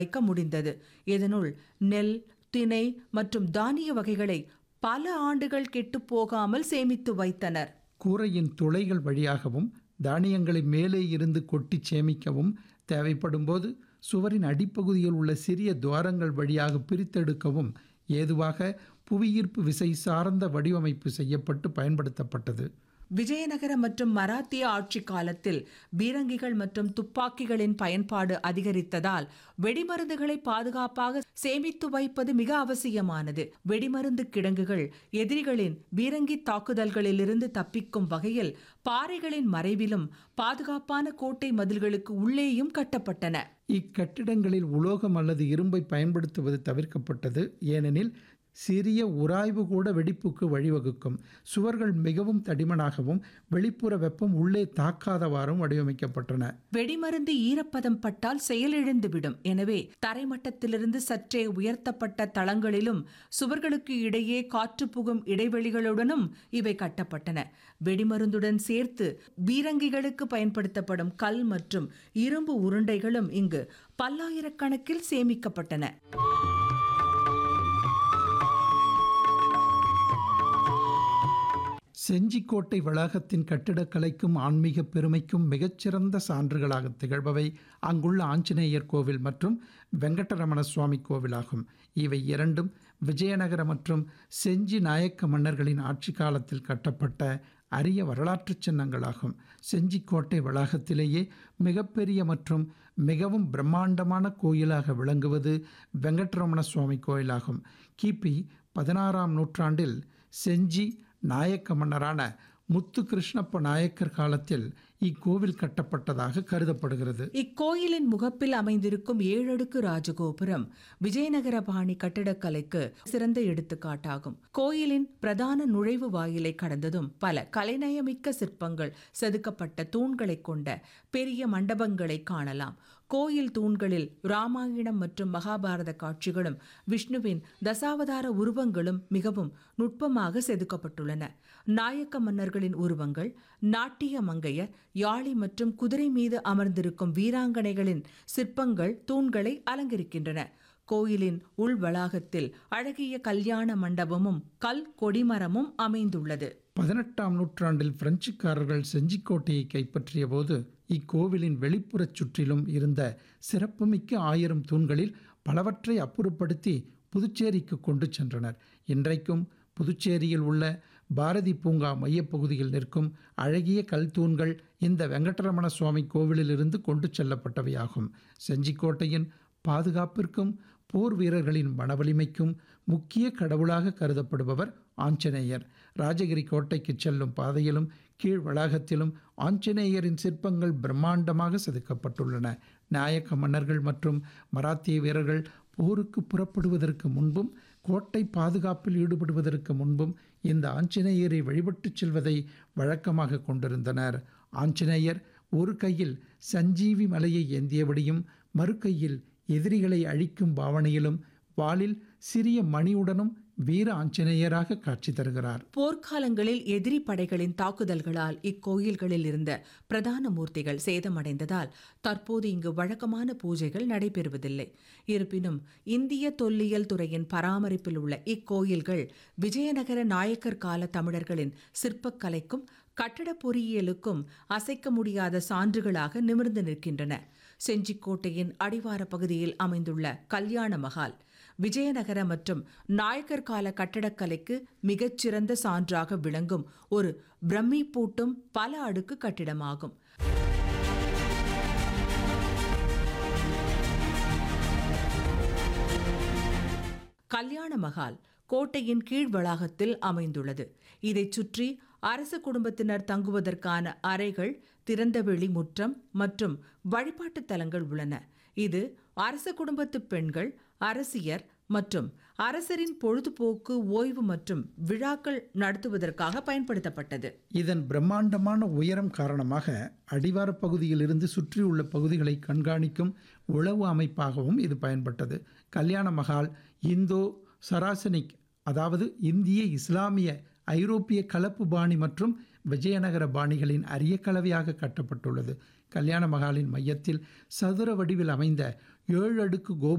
வைக்க முடிந்தது இதனுள் நெல் திணை மற்றும் தானிய வகைகளை பல ஆண்டுகள் கெட்டுப் போகாமல் சேமித்து வைத்தனர் கூரையின் துளைகள் வழியாகவும் தானியங்களை மேலே இருந்து கொட்டி சேமிக்கவும் தேவைப்படும்போது சுவரின் அடிப்பகுதியில் உள்ள சிறிய துவாரங்கள் வழியாக பிரித்தெடுக்கவும் ஏதுவாக புவியீர்ப்பு விசை சார்ந்த வடிவமைப்பு செய்யப்பட்டு பயன்படுத்தப்பட்டது விஜயநகர மற்றும் மராத்திய ஆட்சி காலத்தில் பீரங்கிகள் மற்றும் துப்பாக்கிகளின் பயன்பாடு அதிகரித்ததால் வெடிமருந்துகளை பாதுகாப்பாக சேமித்து வைப்பது மிக அவசியமானது வெடிமருந்து கிடங்குகள் எதிரிகளின் பீரங்கி தாக்குதல்களிலிருந்து தப்பிக்கும் வகையில் பாறைகளின் மறைவிலும் பாதுகாப்பான கோட்டை மதில்களுக்கு உள்ளேயும் கட்டப்பட்டன இக்கட்டிடங்களில் உலோகம் அல்லது இரும்பை பயன்படுத்துவது தவிர்க்கப்பட்டது ஏனெனில் சிறிய உராய்வு கூட வெடிப்புக்கு வழிவகுக்கும் சுவர்கள் மிகவும் தடிமனாகவும் வெளிப்புற வெப்பம் உள்ளே தாக்காதவாறும் வடிவமைக்கப்பட்டன வெடிமருந்து ஈரப்பதம் பட்டால் செயலிழந்துவிடும் எனவே தரைமட்டத்திலிருந்து சற்றே உயர்த்தப்பட்ட தளங்களிலும் சுவர்களுக்கு இடையே காற்று புகும் இடைவெளிகளுடனும் இவை கட்டப்பட்டன வெடிமருந்துடன் சேர்த்து பீரங்கிகளுக்கு பயன்படுத்தப்படும் கல் மற்றும் இரும்பு உருண்டைகளும் இங்கு பல்லாயிரக்கணக்கில் சேமிக்கப்பட்டன செஞ்சிக்கோட்டை வளாகத்தின் கட்டிடக்கலைக்கும் ஆன்மீக பெருமைக்கும் மிகச்சிறந்த சான்றுகளாக திகழ்பவை அங்குள்ள ஆஞ்சநேயர் கோவில் மற்றும் வெங்கடரமண சுவாமி கோவிலாகும் இவை இரண்டும் விஜயநகர மற்றும் செஞ்சி நாயக்க மன்னர்களின் ஆட்சி காலத்தில் கட்டப்பட்ட அரிய வரலாற்றுச் சின்னங்களாகும் செஞ்சிக்கோட்டை வளாகத்திலேயே மிகப்பெரிய மற்றும் மிகவும் பிரம்மாண்டமான கோயிலாக விளங்குவது வெங்கட்ரமண சுவாமி கோயிலாகும் கிபி பதினாறாம் நூற்றாண்டில் செஞ்சி நாயக்க மன்னரான முத்து கிருஷ்ணப்ப நாயக்கர் காலத்தில் இக்கோவில் கட்டப்பட்டதாக கருதப்படுகிறது இக்கோயிலின் முகப்பில் அமைந்திருக்கும் ஏழடுக்கு ராஜகோபுரம் விஜயநகர பாணி கட்டிடக்கலைக்கு சிறந்த எடுத்துக்காட்டாகும் கோயிலின் பிரதான நுழைவு வாயிலை கடந்ததும் பல கலைநயமிக்க சிற்பங்கள் செதுக்கப்பட்ட தூண்களை கொண்ட பெரிய மண்டபங்களை காணலாம் கோயில் தூண்களில் ராமாயணம் மற்றும் மகாபாரத காட்சிகளும் விஷ்ணுவின் தசாவதார உருவங்களும் மிகவும் நுட்பமாக செதுக்கப்பட்டுள்ளன நாயக்க மன்னர்களின் உருவங்கள் நாட்டிய மங்கையர் யாழி மற்றும் குதிரை மீது அமர்ந்திருக்கும் வீராங்கனைகளின் சிற்பங்கள் தூண்களை அலங்கரிக்கின்றன கோயிலின் உள் வளாகத்தில் அழகிய கல்யாண மண்டபமும் கல் கொடிமரமும் அமைந்துள்ளது பதினெட்டாம் நூற்றாண்டில் பிரெஞ்சுக்காரர்கள் செஞ்சிக்கோட்டையை கைப்பற்றிய போது இக்கோவிலின் வெளிப்புறச் சுற்றிலும் இருந்த சிறப்புமிக்க ஆயிரம் தூண்களில் பலவற்றை அப்புறப்படுத்தி புதுச்சேரிக்கு கொண்டு சென்றனர் இன்றைக்கும் புதுச்சேரியில் உள்ள பாரதி பூங்கா மையப்பகுதியில் நிற்கும் அழகிய கல் தூண்கள் இந்த வெங்கடரமண சுவாமி கோவிலிலிருந்து கொண்டு செல்லப்பட்டவையாகும் செஞ்சிக்கோட்டையின் பாதுகாப்பிற்கும் போர் வீரர்களின் மனவலிமைக்கும் முக்கிய கடவுளாக கருதப்படுபவர் ஆஞ்சநேயர் ராஜகிரி கோட்டைக்கு செல்லும் பாதையிலும் கீழ் வளாகத்திலும் ஆஞ்சநேயரின் சிற்பங்கள் பிரம்மாண்டமாக செதுக்கப்பட்டுள்ளன நாயக்க மன்னர்கள் மற்றும் மராத்திய வீரர்கள் போருக்கு புறப்படுவதற்கு முன்பும் கோட்டை பாதுகாப்பில் ஈடுபடுவதற்கு முன்பும் இந்த ஆஞ்சநேயரை வழிபட்டுச் செல்வதை வழக்கமாக கொண்டிருந்தனர் ஆஞ்சநேயர் ஒரு கையில் சஞ்சீவி மலையை ஏந்தியபடியும் மறு கையில் எதிரிகளை அழிக்கும் பாவனையிலும் வாளில் சிறிய மணியுடனும் வீர ஆஞ்சநேயராக காட்சி தருகிறார் போர்க்காலங்களில் எதிரி படைகளின் தாக்குதல்களால் இக்கோயில்களில் இருந்த பிரதான மூர்த்திகள் சேதமடைந்ததால் தற்போது இங்கு வழக்கமான பூஜைகள் நடைபெறுவதில்லை இருப்பினும் இந்திய தொல்லியல் துறையின் பராமரிப்பில் உள்ள இக்கோயில்கள் விஜயநகர நாயக்கர் கால தமிழர்களின் சிற்பக்கலைக்கும் கட்டட பொறியியலுக்கும் அசைக்க முடியாத சான்றுகளாக நிமிர்ந்து நிற்கின்றன செஞ்சிக்கோட்டையின் அடிவார பகுதியில் அமைந்துள்ள கல்யாண மகால் விஜயநகர மற்றும் நாயக்கர் கால கட்டடக்கலைக்கு மிகச்சிறந்த சான்றாக விளங்கும் ஒரு பிரம்மி பூட்டும் பல அடுக்கு கட்டிடமாகும் கல்யாண மகால் கோட்டையின் கீழ் வளாகத்தில் அமைந்துள்ளது இதைச் சுற்றி அரச குடும்பத்தினர் தங்குவதற்கான அறைகள் திறந்தவெளி முற்றம் மற்றும் வழிபாட்டுத் தலங்கள் உள்ளன இது அரச குடும்பத்து பெண்கள் அரசியர் மற்றும் அரசரின் பொழுதுபோக்கு ஓய்வு மற்றும் விழாக்கள் நடத்துவதற்காக பயன்படுத்தப்பட்டது இதன் பிரம்மாண்டமான உயரம் காரணமாக அடிவார பகுதியிலிருந்து சுற்றியுள்ள பகுதிகளை கண்காணிக்கும் உளவு அமைப்பாகவும் இது பயன்பட்டது கல்யாண மகால் இந்தோ சராசனிக் அதாவது இந்திய இஸ்லாமிய ஐரோப்பிய கலப்பு பாணி மற்றும் விஜயநகர பாணிகளின் அரிய கலவையாக கட்டப்பட்டுள்ளது கல்யாண மகாலின் மையத்தில் சதுர வடிவில் அமைந்த ஏழு அடுக்கு கோபுரம்